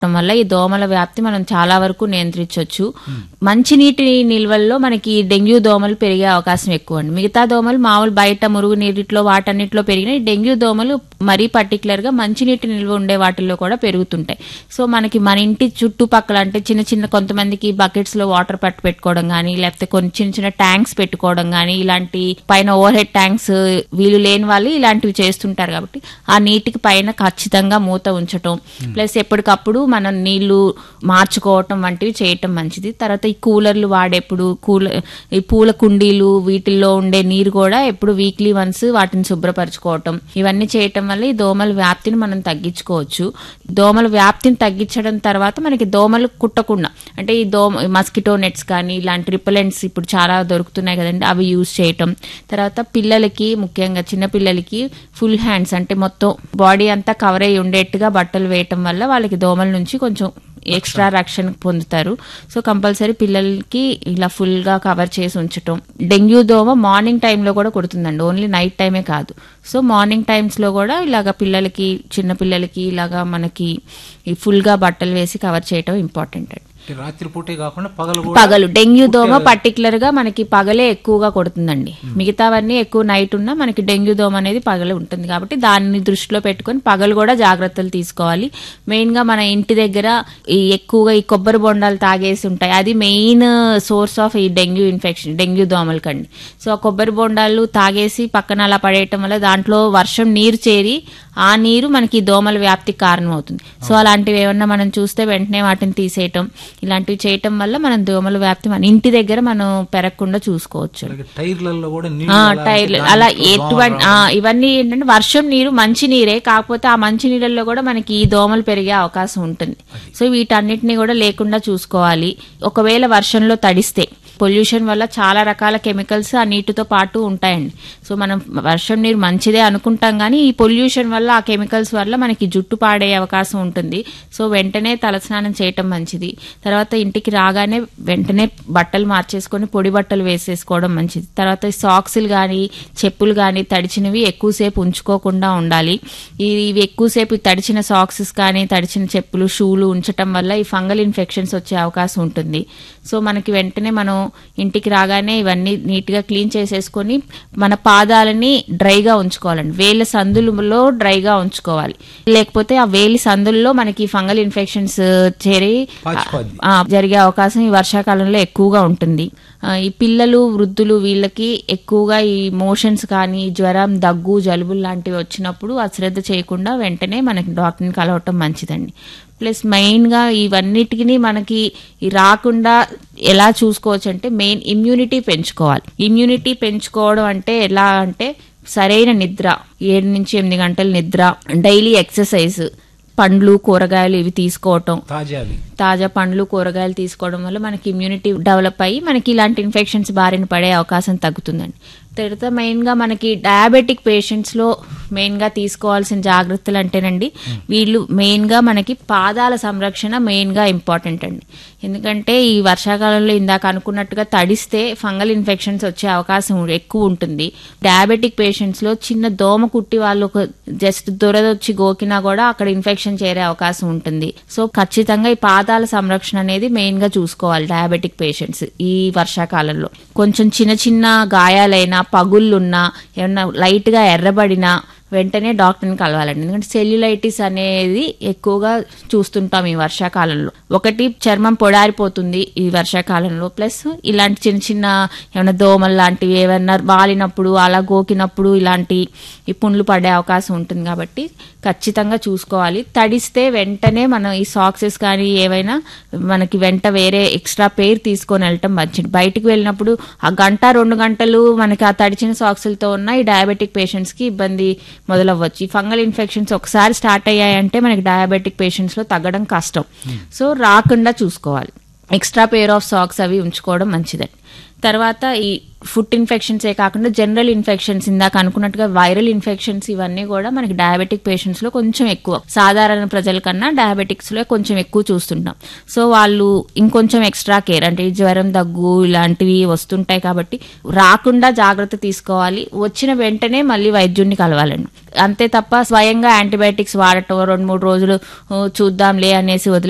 ఉండటం వల్ల ఈ దోమల వ్యాప్తి మనం చాలా వరకు నియంత్రించవచ్చు మంచినీటి నిల్వల్లో మనకి డెంగ్యూ దోమలు పెరిగే అవకాశం ఎక్కువ అండి మిగతా దోమలు మామూలు బయట మురుగు నీటిలో వాటన్నిటిలో పెరిగిన ఈ డెంగ్యూ దోమలు మరీ పర్టికులర్ గా మంచినీటి నిల్వ ఉండే వాటిల్లో కూడా పెరుగుతుంటాయి సో మనకి మన ఇంటి చుట్టుపక్కల అంటే చిన్న చిన్న కొంతమందికి బకెట్స్ లో వాటర్ పట్టు పెట్టుకోవడం కానీ లేకపోతే కొన్ని చిన్న చిన్న ట్యాంక్స్ పెట్టుకోవడం కానీ ఇలాంటి పైన ఓవర్ హెడ్ ట్యాంక్స్ వీలు లేని వాళ్ళు ఇలాంటివి చేస్తుంటారు కాబట్టి ఆ నీటికి పైన ఖచ్చితంగా మూత ఉంచటం ప్లస్ ఎప్పటికప్పుడు మనం నీళ్లు మార్చుకోవటం వంటివి చేయటం మంచిది తర్వాత ఈ కూలర్లు వాడేప్పుడు కూలర్ ఈ పూల కుండీలు వీటిల్లో ఉండే నీరు కూడా ఎప్పుడు వీక్లీ వన్స్ వాటిని శుభ్రపరచుకోవటం ఇవన్నీ చేయటం వల్ల ఈ దోమల వ్యాప్తిని మనం తగ్గించుకోవచ్చు దోమల వ్యాప్తిని తగ్గించడం తర్వాత మనకి దోమలు కుట్టకుండా అంటే ఈ దోమ మస్కిటో నెట్స్ కానీ ఇలాంటి రిపలెంట్స్ ఇప్పుడు చాలా దొరుకుతున్నాయి కదండి అవి యూజ్ చేయటం తర్వాత పిల్లలకి ముఖ్యంగా చిన్న పిల్లలకి ఫుల్ హ్యాండ్స్ అంటే మొత్తం బాడీ అంతా కవర్ అయి ఉండేట్టుగా బట్టలు వేయటం వల్ల వాళ్ళకి దోమల నుంచి కొంచెం ఎక్స్ట్రా రక్షణ పొందుతారు సో కంపల్సరీ పిల్లలకి ఇలా ఫుల్ గా కవర్ చేసి ఉంచటం డెంగ్యూ దోమ మార్నింగ్ టైంలో కూడా కుడుతుందండి ఓన్లీ నైట్ టైమే కాదు సో మార్నింగ్ టైమ్స్ లో కూడా ఇలాగ పిల్లలకి చిన్న పిల్లలకి ఇలాగా మనకి ఫుల్ గా బట్టలు వేసి కవర్ చేయటం ఇంపార్టెంట్ అండి అంటే రాత్రిపూటే కాకుండా పగలు కూడా పగలు డెంగ్యూ దోమ పర్టికులర్ గా మనకి పగలే ఎక్కువగా కొడుతుందండి మిగతావన్నీ ఎక్కువ నైట్ ఉన్నా మనకి డెంగ్యూ దోమ అనేది పగలే ఉంటుంది కాబట్టి దాన్ని దృష్టిలో పెట్టుకొని పగలు కూడా జాగ్రత్తలు తీసుకోవాలి మెయిన్ గా మన ఇంటి దగ్గర ఈ ఎక్కువగా ఈ కొబ్బరి బొండాలు తాగేసి ఉంటాయి అది మెయిన్ సోర్స్ ఆఫ్ ఈ డెంగ్యూ ఇన్ఫెక్షన్ డెంగ్యూ దోమలకండి సో ఆ కొబ్బరి బొండాలు తాగేసి పక్కన అలా పడేయటం వల్ల దాంట్లో వర్షం నీరు చేరి ఆ నీరు మనకి ఈ దోమల వ్యాప్తికి కారణం అవుతుంది సో అలాంటివి ఏమన్నా మనం చూస్తే వెంటనే వాటిని తీసేయటం ఇలాంటివి చేయటం వల్ల మనం దోమల వ్యాప్తి మన ఇంటి దగ్గర మనం పెరగకుండా చూసుకోవచ్చు అలాగే టైర్లలో కూడా ఆ, నీళ్ళు అలా టైర్లు దాంట్లో అలా దోమలు ఎటువంటి ఆ, ఇవన్నీ ఏంటంటే వర్షం నీరు మంచి నీరే కాకపోతే ఆ మంచి నీళ్ళల్లో కూడా మనకి ఈ దోమలు పెరిగే అవకాశం ఉంటుంది సో వీటన్నిటిని కూడా లేకుండా చూసుకోవాలి ఒకవేళ వర్షంలో తడిస్తే పొల్యూషన్ వల్ల చాలా రకాల కెమికల్స్ ఆ నీటితో పాటు ఉంటాయండి సో మనం వర్షం నీరు మంచిదే అనుకుంటాం కానీ ఈ పొల్యూషన్ వల్ల ఆ కెమికల్స్ వల్ల మనకి జుట్టు పాడే అవకాశం ఉంటుంది సో వెంటనే తలస్నానం చేయటం మంచిది తర్వాత ఇంటికి రాగానే వెంటనే బట్టలు మార్చేసుకొని పొడి బట్టలు వేసేసుకోవడం మంచిది తర్వాత ఈ సాక్స్లు కానీ చెప్పులు కానీ తడిచినవి ఎక్కువసేపు ఉంచుకోకుండా ఉండాలి ఈ- ఇవి ఎక్కువసేపు ఈ తడిచిన సాక్సెస్ కానీ తడిచిన చెప్పులు షూలు ఉంచటం వల్ల ఈ ఫంగల్ ఇన్ఫెక్షన్స్ వచ్చే అవకాశం ఉంటుంది సో మనకి వెంటనే మనం ఇంటికి రాగానే ఇవన్నీ నీట్ గా క్లీన్ చేసేసుకొని మన పాదాలని డ్రైగా ఉంచుకోవాలండి వేళ్ళ సందులలో డ్రైగా ఉంచుకోవాలి లేకపోతే ఆ వేలి సందుల్లో మనకి ఫంగల్ ఇన్ఫెక్షన్స్ చేరి పాచిపోద్ది. ఆ, జరిగే అవకాశం ఈ వర్షాకాలంలో ఎక్కువగా ఉంటుంది ఆ, ఈ పిల్లలు వృద్ధులు వీళ్ళకి ఎక్కువగా ఈ మోషన్స్ కానీ జ్వరం దగ్గు జలుబులు లాంటివి వచ్చినప్పుడు అశ్రద్ధ చేయకుండా వెంటనే మనకి డాక్టర్ని కలవటం మంచిదండి ప్లస్ మెయిన్ గా ఇవన్నిటికి మనకి ఈ రాకుండా ఎలా చూసుకోవచ్చు అంటే మెయిన్ ఇమ్యూనిటీ పెంచుకోవాలి ఇమ్యూనిటీ పెంచుకోవడం అంటే ఎలా అంటే సరైన నిద్ర ఏడు నుంచి ఎనిమిది గంటల నిద్ర డైలీ ఎక్సర్సైజ్ పండ్లు కూరగాయలు ఇవి తీసుకోవటం తాజావి తాజా పండ్లు కూరగాయలు తీసుకోవడం వల్ల మనకి ఇమ్యూనిటీ డెవలప్ అయ్యి మనకి ఇలాంటి ఇన్ఫెక్షన్స్ బారిన పడే అవకాశం తగ్గుతుందండి తర్వాత మెయిన్ గా మనకి డయాబెటిక్ పేషెంట్స్ లో మెయిన్ గా తీసుకోవాల్సిన జాగ్రత్తలు అంటేనండి వీళ్ళు మెయిన్ గా మనకి పాదాల సంరక్షణ మెయిన్ గా ఇంపార్టెంట్ అండి ఎందుకంటే ఈ వర్షాకాలంలో ఇందాక అనుకున్నట్టుగా తడిస్తే ఫంగల్ ఇన్ఫెక్షన్స్ వచ్చే అవకాశం ఎక్కువ ఉంటుంది డయాబెటిక్ పేషెంట్స్ లో చిన్న దోమ కుట్టి వాళ్ళు ఒక జస్ట్ దురదొచ్చి గోకినా కూడా అక్కడ ఇన్ఫెక్షన్ చేరే అవకాశం ఉంటుంది సో ఖచ్చితంగా ఈ పాదాల సంరక్షణ అనేది మెయిన్ గా చూసుకోవాలి డయాబెటిక్ పేషెంట్స్ ఈ వర్షాకాలంలో కొంచెం చిన్న చిన్న గాయాలైనా పగుళ్ళున్నా ఏమన్నా లైట్ గా ఎర్రబడినా వెంటనే డాక్టర్ని కలవాలండి ఎందుకంటే సెల్యులైటిస్ అనేది ఎక్కువగా చూస్తుంటాం ఈ వర్షాకాలంలో ఒకటి చర్మం పొడారిపోతుంది ఈ వర్షాకాలంలో ప్లస్ ఇలాంటి చిన్న చిన్న ఏమైనా దోమలు లాంటివి ఏమైనా వాలినప్పుడు అలా గోకినప్పుడు ఇలాంటి ఈ పుండ్లు పడే అవకాశం ఉంటుంది కాబట్టి ఖచ్చితంగా చూసుకోవాలి తడిస్తే వెంటనే మనం ఈ సాక్సెస్ కానీ ఏవైనా మనకి వెంట వేరే ఎక్స్ట్రా పేర్ తీసుకొని వెళ్ళటం మంచిది బయటికి వెళ్ళినప్పుడు ఆ గంట రెండు గంటలు మనకి ఆ తడిచిన సాక్సులతో ఉన్న ఈ డయాబెటిక్ పేషెంట్స్ కి ఇబ్బంది మొదలవ్వచ్చు ఈ ఫంగల్ ఇన్ఫెక్షన్స్ ఒకసారి స్టార్ట్ అయ్యాయంటే మనకి డయాబెటిక్ పేషెంట్స్ లో తగ్గడం కష్టం సో రాకుండా చూసుకోవాలి ఎక్స్ట్రా పేర్ ఆఫ్ సాక్స్ అవి ఉంచుకోవడం మంచిదండి తర్వాత ఈ ఫుడ్ ఇన్ఫెక్షన్స్ ఏ కాకుండా జనరల్ ఇన్ఫెక్షన్స్ ఇందాక అనుకున్నట్టుగా వైరల్ ఇన్ఫెక్షన్స్ ఇవన్నీ కూడా మనకి డయాబెటిక్ పేషెంట్స్ లో కొంచెం ఎక్కువ సాధారణ ప్రజల కన్నా డయాబెటిక్స్ లో కొంచెం ఎక్కువ చూస్తుంటాం సో వాళ్ళు ఇంకొంచెం ఎక్స్ట్రా కేర్ అంటే ఈ జ్వరం దగ్గు ఇలాంటివి వస్తుంటాయి కాబట్టి రాకుండా జాగ్రత్త తీసుకోవాలి వచ్చిన వెంటనే మళ్ళీ వైద్యుడిని కలవాలండి అంతే తప్ప స్వయంగా యాంటీబయాటిక్స్ వాడటం రెండు మూడు రోజులు "ఓ, చూద్దాంలే అనేసి వదిలే